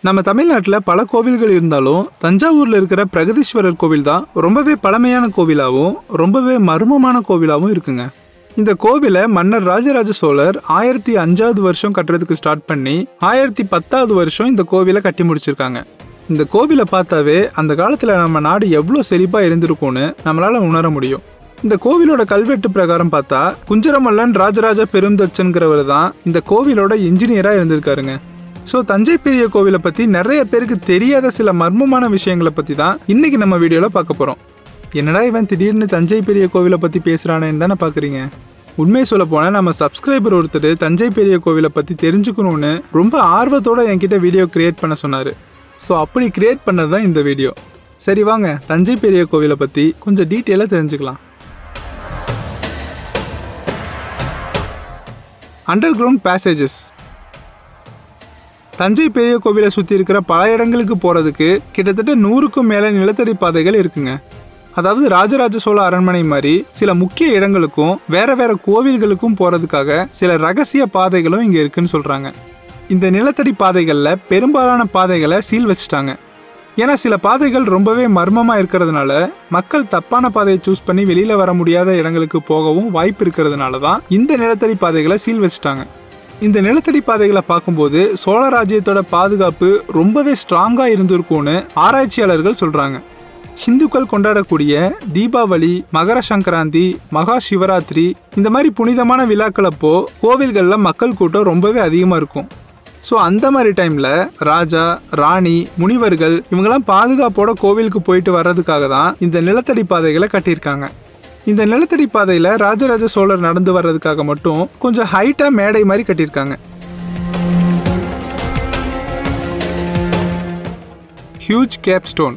நம்ம தமிழ்நாட்டில் பல கோவில்கள் இருந்தாலும் தஞ்சாவூரில் இருக்கிற பிரகதீஸ்வரர் கோவில் தான் ரொம்பவே பழமையான கோவிலாகவும் ரொம்பவே மர்மமான கோவிலாகவும் இருக்குங்க இந்த கோவிலை மன்னர் ராஜராஜ சோழர் ஆயிரத்தி அஞ்சாவது வருஷம் கட்டுறதுக்கு ஸ்டார்ட் பண்ணி ஆயிரத்தி பத்தாவது வருஷம் இந்த கோவிலை கட்டி முடிச்சிருக்காங்க இந்த கோவிலை பார்த்தாவே அந்த காலத்தில் நம்ம நாடு எவ்வளோ செழிப்பாக இருந்திருக்கும்னு நம்மளால உணர முடியும் இந்த கோவிலோட கல்வெட்டு பிரகாரம் பார்த்தா குஞ்சரமல்லன் ராஜராஜ பெருந்தச்சன்கிறவர் தான் இந்த கோவிலோட இன்ஜினியராக இருந்திருக்காருங்க ஸோ தஞ்சை பெரிய கோவிலை பற்றி நிறைய பேருக்கு தெரியாத சில மர்மமான விஷயங்களை பற்றி தான் இன்னைக்கு நம்ம வீடியோவில் பார்க்க போகிறோம் என்னடா இவன் திடீர்னு தஞ்சை பெரிய கோவிலை பற்றி பேசுகிறானேன்னு தானே பார்க்குறீங்க உண்மையை சொல்ல போனால் நம்ம சப்ஸ்கிரைபர் ஒருத்தர் தஞ்சை பெரிய கோவிலை பற்றி தெரிஞ்சுக்கணும்னு ரொம்ப ஆர்வத்தோட என்கிட்ட வீடியோ கிரியேட் பண்ண சொன்னார் ஸோ அப்படி கிரியேட் பண்ணது தான் இந்த வீடியோ சரி வாங்க தஞ்சை பெரிய கோவிலை பற்றி கொஞ்சம் டீட்டெயிலாக தெரிஞ்சுக்கலாம் அண்டர் கிரவுண்ட் பேசேஜஸ் தஞ்சை பெரிய கோவிலை சுற்றி இருக்கிற பல இடங்களுக்கு போகிறதுக்கு கிட்டத்தட்ட நூறுக்கும் மேலே நிலத்தடி பாதைகள் இருக்குங்க அதாவது ராஜராஜ சோழ அரண்மனை மாதிரி சில முக்கிய இடங்களுக்கும் வேற வேற கோவில்களுக்கும் போகிறதுக்காக சில ரகசிய பாதைகளும் இங்கே இருக்குன்னு சொல்கிறாங்க இந்த நிலத்தடி பாதைகளில் பெரும்பாலான பாதைகளை சீல் வச்சுட்டாங்க ஏன்னா சில பாதைகள் ரொம்பவே மர்மமாக இருக்கிறதுனால மக்கள் தப்பான பாதையை சூஸ் பண்ணி வெளியில் வர முடியாத இடங்களுக்கு போகவும் வாய்ப்பு இருக்கிறதுனால தான் இந்த நிலத்தடி பாதைகளை சீல் வச்சுட்டாங்க இந்த நிலத்தடி பாதைகளை பார்க்கும்போது சோழ ராஜ்யத்தோட பாதுகாப்பு ரொம்பவே ஸ்ட்ராங்காக இருந்திருக்கும்னு ஆராய்ச்சியாளர்கள் சொல்கிறாங்க ஹிந்துக்கள் கொண்டாடக்கூடிய தீபாவளி மகர சங்கராந்தி மகா சிவராத்திரி இந்த மாதிரி புனிதமான விழாக்களப்போ கோவில்களில் மக்கள் கூட்டம் ரொம்பவே அதிகமாக இருக்கும் ஸோ அந்த மாதிரி டைமில் ராஜா ராணி முனிவர்கள் இவங்கெல்லாம் பாதுகாப்போட கோவிலுக்கு போயிட்டு வர்றதுக்காக தான் இந்த நிலத்தடி பாதைகளை கட்டியிருக்காங்க இந்த நிலத்தடி பாதையில் ராஜராஜ சோழர் நடந்து வர்றதுக்காக மட்டும் கொஞ்சம் ஹைட்டாக மேடை மாதிரி கட்டியிருக்காங்க ஹியூஜ் கேப் ஸ்டோன்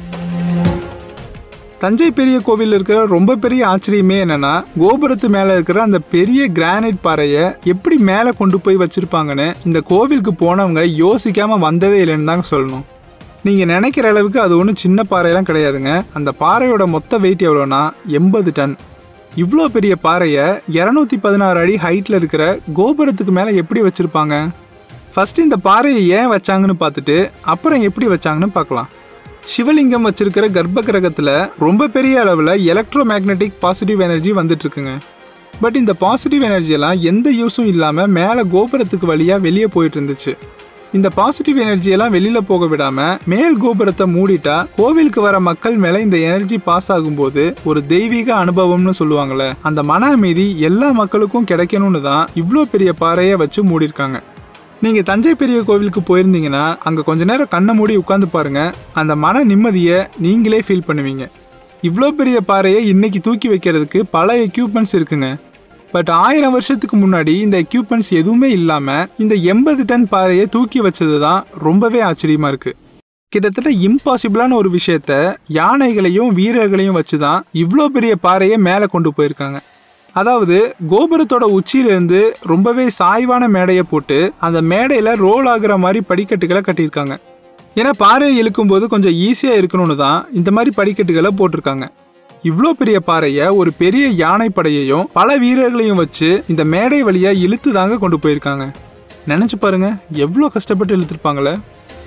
தஞ்சை பெரிய கோவில் இருக்கிற ரொம்ப பெரிய ஆச்சரியமே என்னன்னா கோபுரத்து மேல இருக்கிற அந்த பெரிய கிரானைட் பாறையை எப்படி மேலே கொண்டு போய் வச்சிருப்பாங்கன்னு இந்த கோவிலுக்கு போனவங்க யோசிக்காம வந்ததே இல்லைன்னு தாங்க சொல்லணும் நீங்க நினைக்கிற அளவுக்கு அது ஒன்றும் சின்ன பாறையெல்லாம் கிடையாதுங்க அந்த பாறையோட மொத்த வெயிட் எவ்வளோனா எண்பது டன் இவ்வளோ பெரிய பாறையை இரநூத்தி பதினாறு அடி ஹைட்டில் இருக்கிற கோபுரத்துக்கு மேலே எப்படி வச்சிருப்பாங்க ஃபர்ஸ்ட் இந்த பாறையை ஏன் வச்சாங்கன்னு பார்த்துட்டு அப்புறம் எப்படி வச்சாங்கன்னு பார்க்கலாம் சிவலிங்கம் வச்சிருக்கிற கர்ப்ப கிரகத்தில் ரொம்ப பெரிய அளவில் எலக்ட்ரோ மேக்னெட்டிக் பாசிட்டிவ் எனர்ஜி வந்துட்டு இருக்குங்க பட் இந்த பாசிட்டிவ் எனர்ஜியெல்லாம் எந்த யூஸும் இல்லாமல் மேலே கோபுரத்துக்கு வழியாக வெளியே போயிட்டு இருந்துச்சு இந்த பாசிட்டிவ் எனர்ஜியெல்லாம் வெளியில் போக விடாமல் மேல் கோபுரத்தை மூடிட்டா கோவிலுக்கு வர மக்கள் மேலே இந்த எனர்ஜி பாஸ் ஆகும்போது ஒரு தெய்வீக அனுபவம்னு சொல்லுவாங்கள்ல அந்த மன அமைதி எல்லா மக்களுக்கும் கிடைக்கணும்னு தான் இவ்வளோ பெரிய பாறையை வச்சு மூடியிருக்காங்க நீங்க தஞ்சை பெரிய கோவிலுக்கு போயிருந்தீங்கன்னா அங்க கொஞ்ச நேரம் கண்ணை மூடி உட்காந்து பாருங்க அந்த மன நிம்மதியை நீங்களே ஃபீல் பண்ணுவீங்க இவ்வளோ பெரிய பாறையை இன்னைக்கு தூக்கி வைக்கிறதுக்கு பல எக்யூப்மெண்ட்ஸ் இருக்குங்க பட் ஆயிரம் வருஷத்துக்கு முன்னாடி இந்த எக்யூப்மெண்ட்ஸ் எதுவுமே இல்லாம இந்த எண்பது டன் பாறையை தூக்கி வச்சது தான் ரொம்பவே ஆச்சரியமா இருக்கு கிட்டத்தட்ட இம்பாசிபிளான ஒரு விஷயத்த யானைகளையும் வீரர்களையும் வச்சு தான் இவ்வளோ பெரிய பாறையை மேலே கொண்டு போயிருக்காங்க அதாவது கோபுரத்தோட உச்சியிலிருந்து ரொம்பவே சாய்வான மேடையை போட்டு அந்த மேடையில் ரோல் ஆகுற மாதிரி படிக்கட்டுகளை கட்டியிருக்காங்க ஏன்னா பாறையை இழுக்கும்போது கொஞ்சம் ஈஸியாக இருக்கணும்னு தான் இந்த மாதிரி படிக்கட்டுகளை போட்டிருக்காங்க இவ்வளோ பெரிய பாறையை ஒரு பெரிய யானை படையையும் பல வீரர்களையும் வச்சு இந்த மேடை வழியாக இழுத்து தாங்க கொண்டு போயிருக்காங்க நினச்சி பாருங்க எவ்வளோ கஷ்டப்பட்டு இழுத்துருப்பாங்களே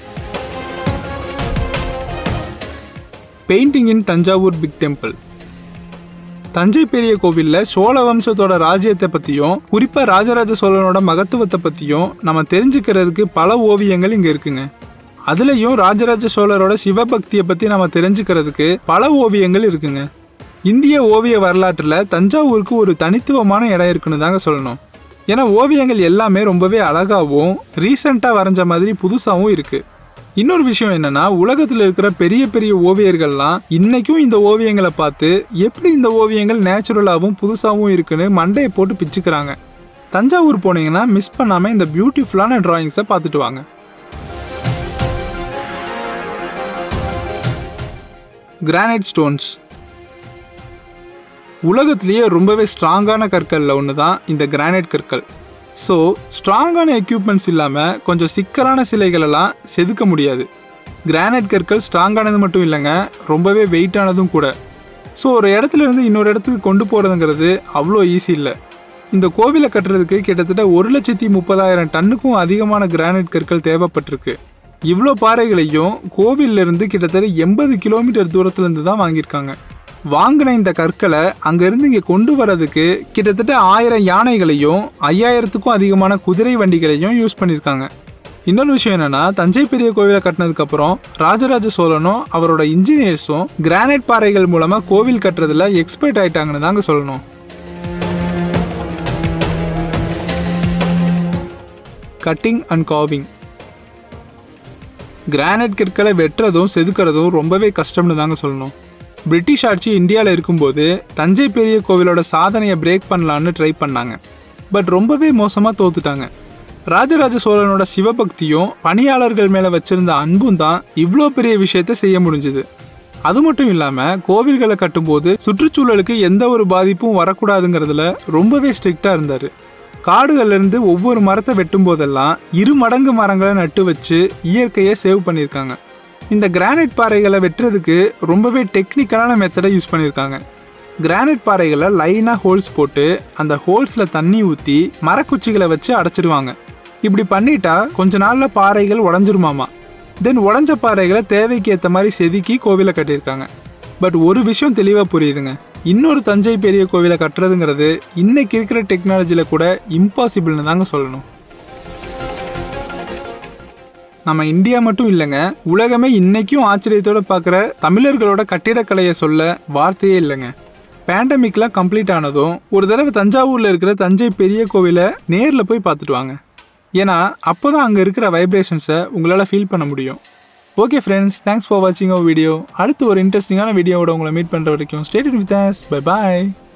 painting in Thanjavur big temple Thanjai பெரிய கோவிலில் சோழ வம்சத்தோட ராஜ்யத்தை பற்றியும் குறிப்பாக ராஜராஜ சோழனோட மகத்துவத்தை பற்றியும் நம்ம தெரிஞ்சுக்கிறதுக்கு பல ஓவியங்கள் இங்கே இருக்குங்க அதுலேயும் ராஜராஜ சோழரோட சிவபக்தியை பற்றி நம்ம தெரிஞ்சுக்கிறதுக்கு பல ஓவியங்கள் இருக்குங்க இந்திய ஓவிய வரலாற்றில் தஞ்சாவூருக்கு ஒரு தனித்துவமான இடம் இருக்குன்னு தாங்க சொல்லணும் ஏன்னா ஓவியங்கள் எல்லாமே ரொம்பவே அழகாகவும் ரீசெண்டாக வரைஞ்ச மாதிரி புதுசாகவும் இருக்குது இன்னொரு விஷயம் என்னன்னா உலகத்தில் இருக்கிற பெரிய பெரிய ஓவியர்கள்லாம் இன்னைக்கும் இந்த ஓவியங்களை பார்த்து எப்படி இந்த ஓவியங்கள் நேச்சுரலாகவும் புதுசாகவும் இருக்குன்னு மண்டையை போட்டு பிச்சுக்கிறாங்க தஞ்சாவூர் போனீங்கன்னா மிஸ் பண்ணாமல் இந்த பியூட்டிஃபுல்லான டிராயிங்ஸை பார்த்துட்டு வாங்க கிரானைட் ஸ்டோன்ஸ் உலகத்திலேயே ரொம்பவே ஸ்ட்ராங்கான கற்களில் ஒன்று தான் இந்த கிரானைட் கற்கள் ஸோ ஸ்ட்ராங்கான எக்யூப்மெண்ட்ஸ் இல்லாமல் கொஞ்சம் சிக்கலான சிலைகளெல்லாம் செதுக்க முடியாது கிரானைட் கற்கள் ஸ்ட்ராங்கானது மட்டும் இல்லைங்க ரொம்பவே வெயிட்டானதும் கூட ஸோ ஒரு இடத்துல இருந்து இன்னொரு இடத்துக்கு கொண்டு போகிறதுங்கிறது அவ்வளோ ஈஸி இல்லை இந்த கோவிலை கட்டுறதுக்கு கிட்டத்தட்ட ஒரு லட்சத்தி முப்பதாயிரம் டன்னுக்கும் அதிகமான கிரானைட் கற்கள் தேவைப்பட்டிருக்கு இவ்வளோ பாறைகளையும் கோவில்ல இருந்து கிட்டத்தட்ட எண்பது கிலோமீட்டர் தூரத்துல இருந்து தான் வாங்கியிருக்காங்க வாங்கின இந்த கற்களை அங்கிருந்து இங்கே கொண்டு வரதுக்கு கிட்டத்தட்ட ஆயிரம் யானைகளையும் ஐயாயிரத்துக்கும் அதிகமான குதிரை வண்டிகளையும் யூஸ் பண்ணியிருக்காங்க இன்னொரு விஷயம் என்னன்னா தஞ்சை பெரிய கோவிலை கட்டினதுக்கு அப்புறம் ராஜராஜ சோழனும் அவரோட இன்ஜினியர்ஸும் கிரானைட் பாறைகள் மூலமா கோவில் கட்டுறதுல எக்ஸ்பர்ட் ஆயிட்டாங்கன்னு தாங்க சொல்லணும் கட்டிங் அண்ட் காவிங் கிரானைட் கற்களை வெட்டுறதும் செதுக்கிறதும் ரொம்பவே கஷ்டம்னு தாங்க சொல்லணும் பிரிட்டிஷ் ஆட்சி இந்தியாவில் இருக்கும்போது தஞ்சை பெரிய கோவிலோட சாதனையை பிரேக் பண்ணலான்னு ட்ரை பண்ணாங்க பட் ரொம்பவே மோசமாக தோத்துட்டாங்க ராஜராஜ சோழனோட சிவபக்தியும் பணியாளர்கள் மேலே வச்சிருந்த அன்பும் தான் இவ்வளோ பெரிய விஷயத்த செய்ய முடிஞ்சுது அது மட்டும் இல்லாமல் கோவில்களை கட்டும்போது சுற்றுச்சூழலுக்கு எந்த ஒரு பாதிப்பும் வரக்கூடாதுங்கிறதுல ரொம்பவே ஸ்ட்ரிக்டாக இருந்தார் காடுகள்ல இருந்து ஒவ்வொரு மரத்தை வெட்டும் போதெல்லாம் இரு மடங்கு மரங்களை நட்டு வச்சு இயற்கையை சேவ் பண்ணியிருக்காங்க இந்த கிரானைட் பாறைகளை வெட்டுறதுக்கு ரொம்பவே டெக்னிக்கலான மெத்தடை யூஸ் பண்ணியிருக்காங்க கிரானைட் பாறைகளை லைனாக ஹோல்ஸ் போட்டு அந்த ஹோல்ஸில் தண்ணி ஊற்றி மரக்குச்சிகளை வச்சு அடைச்சிடுவாங்க இப்படி பண்ணிட்டா கொஞ்ச நாளில் பாறைகள் உடஞ்சிருமாமா தென் உடஞ்ச பாறைகளை தேவைக்கு ஏற்ற மாதிரி செதுக்கி கோவிலை கட்டியிருக்காங்க பட் ஒரு விஷயம் தெளிவாக புரியுதுங்க இன்னொரு தஞ்சை பெரிய கோவிலை கட்டுறதுங்கிறது இன்னைக்கு இருக்கிற டெக்னாலஜியில் கூட இம்பாசிபிள்னு தாங்க சொல்லணும் நம்ம இந்தியா மட்டும் இல்லைங்க உலகமே இன்னைக்கும் ஆச்சரியத்தோட பார்க்குற தமிழர்களோட கட்டிடக்கலையை சொல்ல வார்த்தையே இல்லைங்க பேண்டமிக்லாம் கம்ப்ளீட் ஆனதும் ஒரு தடவை தஞ்சாவூரில் இருக்கிற தஞ்சை பெரிய கோவிலை நேரில் போய் பார்த்துட்டு வாங்க ஏன்னா அப்போ தான் அங்கே இருக்கிற வைப்ரேஷன்ஸை உங்களால் ஃபீல் பண்ண முடியும் ஓகே ஃப்ரெண்ட்ஸ் தேங்க்ஸ் ஃபார் வாட்சிங் அவர் வீடியோ அடுத்து ஒரு இன்ட்ரெஸ்டிங்கான வீடியோவோட உங்களை மீட் பண்ணுற வரைக்கும் ஸ்டேட் வித் பை பாய்